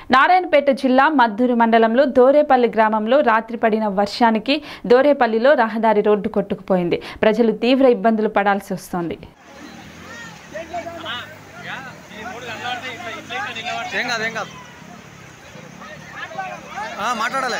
నారాయణపేట జిల్లా మద్దూరు మండలంలో దోరేపల్లి గ్రామంలో రాత్రి పడిన వర్షానికి దోరేపల్లిలో రహదారి రోడ్డు కొట్టుకుపోయింది ప్రజలు తీవ్ర ఇబ్బందులు పడాల్సి వస్తోంది ఏం కాదు ఏం కాదు ఆ, మాట్లాడాలి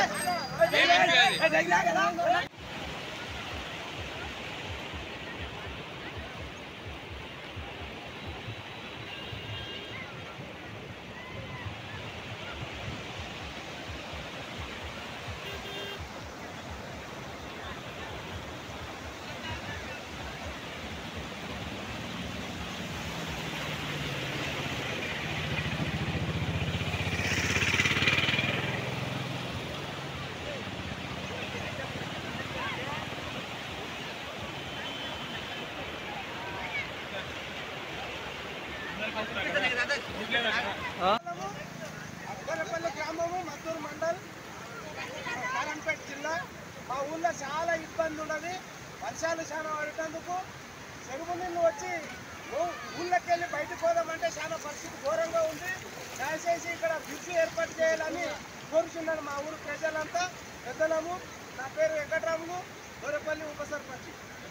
అక్కరపల్లి గ్రామము మద్దూరు మండల్ నారాయణపేట జిల్లా మా ఊళ్ళో చాలా ఇబ్బంది ఉన్నది వర్షాలు చాలా పడేటందుకు చెరువు నీళ్ళు వచ్చి ఊ- ఊళ్ళోకి వెళ్ళి బయటకు పోదామంటే చాలా పరిస్థితి ఘోరంగా ఉంది దయచేసి ఇక్కడ బ్రిడ్జ్ ఏర్పాటు చేయాలని కోరుచున్నాను మా ఊరు ప్రజలంతా పెద్దలము నా పేరు వెంకటరాములు దొరపల్లి ఉప సర్పంచ్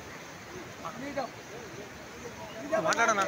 మాట్లాడనా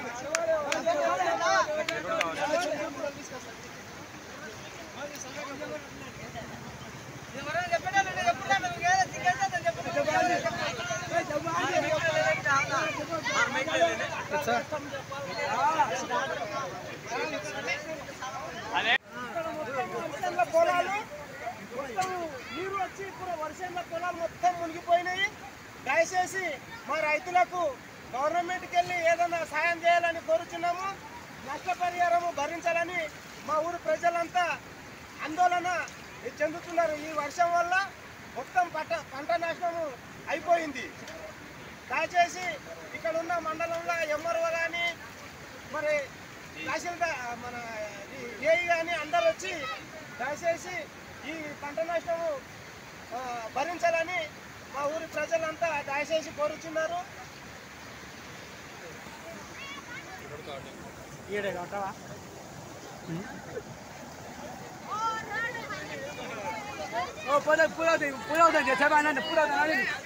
వర్షంలో పొలాలు మొత్తం నీరు వచ్చి ఇప్పుడు వర్షంలో పొలాలు మొత్తం మునిగిపోయినాయి దయచేసి మా రైతులకు గవర్నమెంట్కి వెళ్ళి ఏదైనా సాయం చేయాలని కోరుచున్నాము నష్టపరిహారము భరించాలని మా ఊరు ప్రజలంతా ఆందోళన చెందుతున్నారు ఈ వర్షం వల్ల మొత్తం పంట పంట నాశనము అయిపోయింది దయచేసి ఇక్కడ ఉన్న మండలంలో ఎంఆర్ఓ కానీ మరి తహసీల్దార్ మన ఏఈ కానీ అందరు వచ్చి దయచేసి ఈ పంట నష్టము ఆ, భరించాలని మా ఊరి ప్రజలంతా దయచేసి కోరుచున్నారు puedo, puedo, puedo, que se van a, puedo,